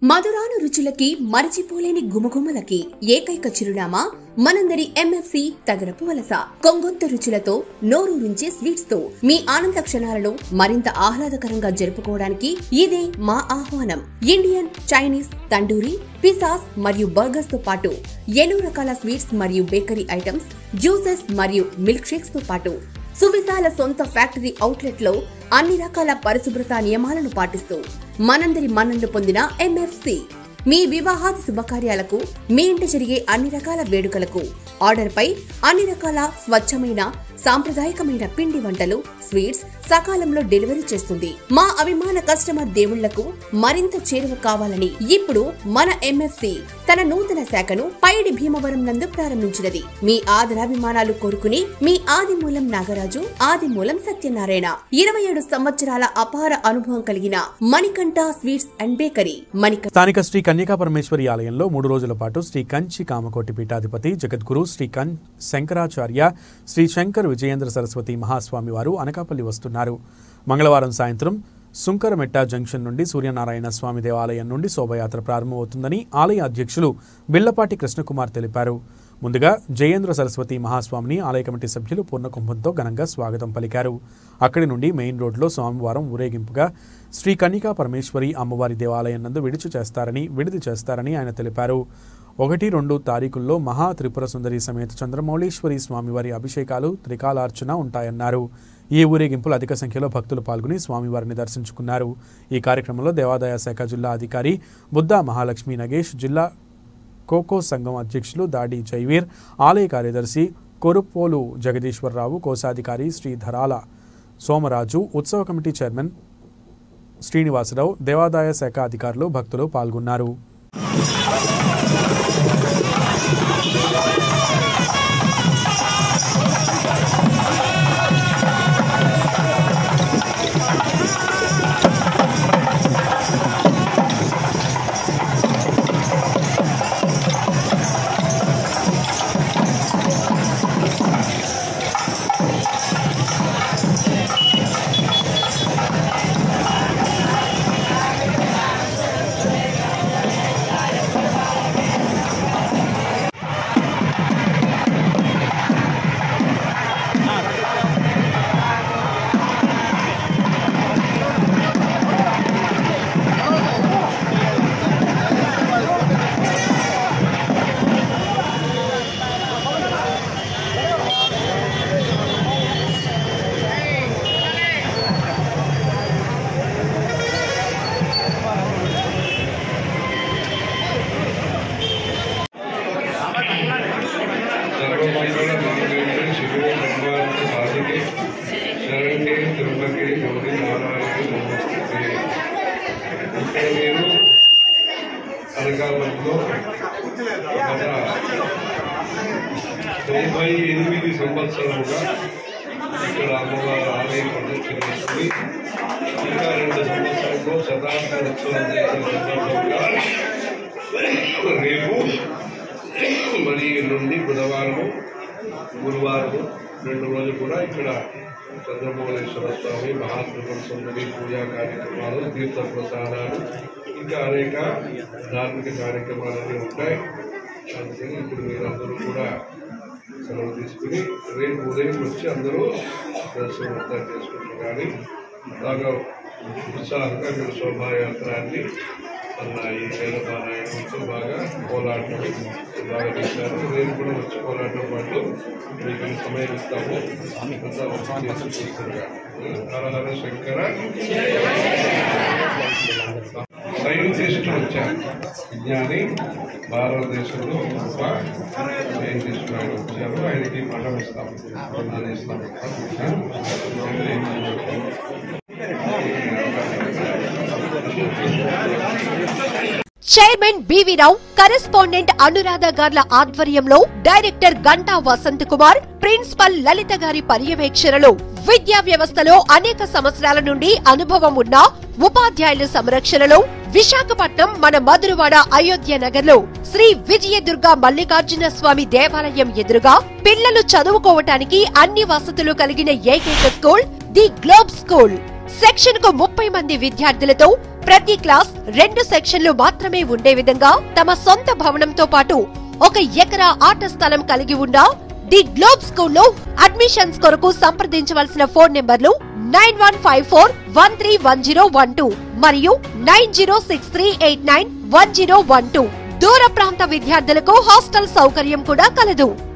మధురాను రుచులకి మరచిపోలేని గుమగుమలకి ఏకైక చిరునామా మనందరి ఎంఎఫ్సి తగరపు వలస కొంగొంత రుచులతో నోరూరించే స్వీట్స్ తో మీ ఆనంద క్షణాలను మరింత ఆహ్లాదకరంగా జరుపుకోవడానికి ఇదే మా ఆహ్వానం ఇండియన్ చైనీస్ తండూరి పిసాస్ మరియు బర్గర్స్ తో పాటు ఎన్నో రకాల స్వీట్స్ మరియు బేకరీ ఐటమ్స్ జ్యూసెస్ మరియు మిల్క్ షేక్స్ తో పాటు సువిశాల సొంత ఫ్యాక్టరీ అవుట్లెట్ లో అన్ని రకాల పరిశుభ్రత నియమాలను పాటిస్తూ మనందరి మన్ననలు పొందిన ఎంఎఫ్సి మీ వివాహాది శుభకార్యాలకు మీ ఇంట జరిగే అన్ని రకాల వేడుకలకు ఆర్డర్ పై అన్ని రకాల స్వచ్ఛమైన సాంప్రదాయకమైన పిండి వంటలు స్వీట్స్ సకాలంలో డెలివరీ చేస్తుంది మా అభిమాన కస్టమర్ దేవుళ్లకు మరింత చేరువ కావాలని ఇప్పుడు మన ఎంఎఫ్సి తన నూతన శాఖను పైడి భీమవరం నందు ప్రారంభించినది మీ ఆదరాభిమానాలు కోరుకుని మీ ఆదిమూలం నాగరాజు ఆదిమూలం సత్యనారాయణ ఇరవై ఏడు సంవత్సరాల అపార అనుభవం కలిగిన Manikanta sweets and bakery Manikanta స్థానిక శ్రీ కన్యకా పరమేశ్వరి ఆలయంలో మూడు రోజుల పాటు శ్రీ కంచి కామకోటి పీఠాధిపతి జగద్గురు శ్రీ కన్ శంకరాచార్య శ్రీ శంకర్ విజయేంద్ర సరస్వతి మహాస్వామి వారు అనకాపల్లి వస్తున్నారు మంగళవారం సాయంత్రం సుంకరమెట్ట జంక్షన్ నుండి సూర్యనారాయణ స్వామి దేవాలయం నుండి శోభయాత్ర ప్రారంభమవుతుందని ఆలయ అధ్యక్షులు బిళ్లపాటి కృష్ణకుమార్ తెలిపారు ముందుగా జయేంద్ర సరస్వతి మహాస్వామిని ఆలయ కమిటీ సభ్యులు పూర్ణకుంభంతో ఘనంగా స్వాగతం పలికారు అక్కడి నుండి మెయిన్ రోడ్లో స్వామివారం ఊరేగింపుగా శ్రీ కన్నికా పరమేశ్వరి అమ్మవారి దేవాలయం నందు విడిచి చేస్తారని విడిది చేస్తారని ఆయన తెలిపారు ఒకటి రెండు తారీఖుల్లో మహా త్రిపుర సుందరి సమేత చంద్రమౌళీశ్వరి స్వామివారి అభిషేకాలు త్రికాలార్చన ఉంటాయన్నారు ఈ ఊరేగింపులు అధిక సంఖ్యలో భక్తులు పాల్గొని స్వామివారిని దర్శించుకున్నారు ఈ కార్యక్రమంలో దేవాదాయ శాఖ జిల్లా అధికారి బుద్ధా మహాలక్ష్మి నగేష్ జిల్లా కోకో సంఘం అధ్యక్షులు దాడి జైవీర్ ఆలయ కార్యదర్శి కొరుప్పోలు జగదీశ్వరరావు కోశాధికారి శ్రీ ధరాల సోమరాజు ఉత్సవ కమిటీ చైర్మన్ శ్రీనివాసరావు దేవాదాయ శాఖ అధికారులు భక్తులు పాల్గొన్నారు సర్వమంగళ మంగళే శివే భగవాన్ సాధికే శరణ్యే త్రుంబకే గౌరీ నారాయణ నమస్తే ఇక్కడ నేను అనకాపల్లిలో గత తొంభై ఎనిమిది సంవత్సరాలుగా ఇక్కడ అమ్మవారి ఆలయం ప్రదక్షిణ చేసుకుని ఇంకా రెండు సంవత్సరంలో శతాబ్ద ఉత్సవం చేసిన సందర్భంగా రేపు మరి నుండి బుధవారము గురువారము రెండు రోజులు కూడా ఇక్కడ చంద్రమౌళేశ్వర స్వామి మహాత్రిపుర సుందరి పూజా కార్యక్రమాలు తీర్థ ప్రసాదాలు ఇంకా అనేక ధార్మిక కార్యక్రమాలన్నీ ఉంటాయి అందుకని ఇప్పుడు మీరందరూ కూడా సెలవు తీసుకుని రేపు ఉదయం వచ్చి అందరూ దర్శనం అంతా చేసుకుంటారు కానీ బాగా ఉత్సాహంగా ఇక్కడ శోభాయాత్రాన్ని అన్న ఈ వేదపారాయణంతో బాగా కోలాటం బాగా చేశారు నేను కూడా వచ్చి కోలాటం పాటు మీకు సమయం ఇస్తాము అంతా వచ్చి చేసి చూస్తుండగా హర హర శంకర సైంటిస్ట్ వచ్చారు విజ్ఞాని భారతదేశంలో గొప్ప సైంటిస్ట్ ఆయన వచ్చారు ఆయనకి పట్టం ఇస్తాం అది ఇస్తాం చైర్మన్ బివి రావు కరెస్పాండెంట్ అనురాధ గార్ల ఆధ్వర్యంలో డైరెక్టర్ గంటా వసంత్ కుమార్ ప్రిన్సిపల్ లలిత గారి పర్యవేక్షణలో విద్యా వ్యవస్థలో అనేక సంవత్సరాల నుండి అనుభవం ఉన్న ఉపాధ్యాయుల సంరక్షణలో విశాఖపట్నం మన మధురవాడ అయోధ్య నగర్లో శ్రీ విజయదుర్గ మల్లికార్జున స్వామి దేవాలయం ఎదురుగా పిల్లలు చదువుకోవటానికి అన్ని వసతులు కలిగిన ఏకైక school the globe school section కు ముప్పై మంది విద్యార్థులతో ప్రతి క్లాస్ రెండు సెక్షన్లు మాత్రమే ఉండే విధంగా తమ సొంత భవనంతో పాటు ఒక ఎకరా ఆట స్థలం కలిగి ఉన్న ది గ్లోబ్ స్కూల్లో అడ్మిషన్స్ కొరకు సంప్రదించవలసిన ఫోన్ నెంబర్లు nine one five four one three one zero one two మరియు nine zero six three eight nine one zero one two దూర ప్రాంత విద్యార్థులకు హాస్టల్ సౌకర్యం కూడా కలదు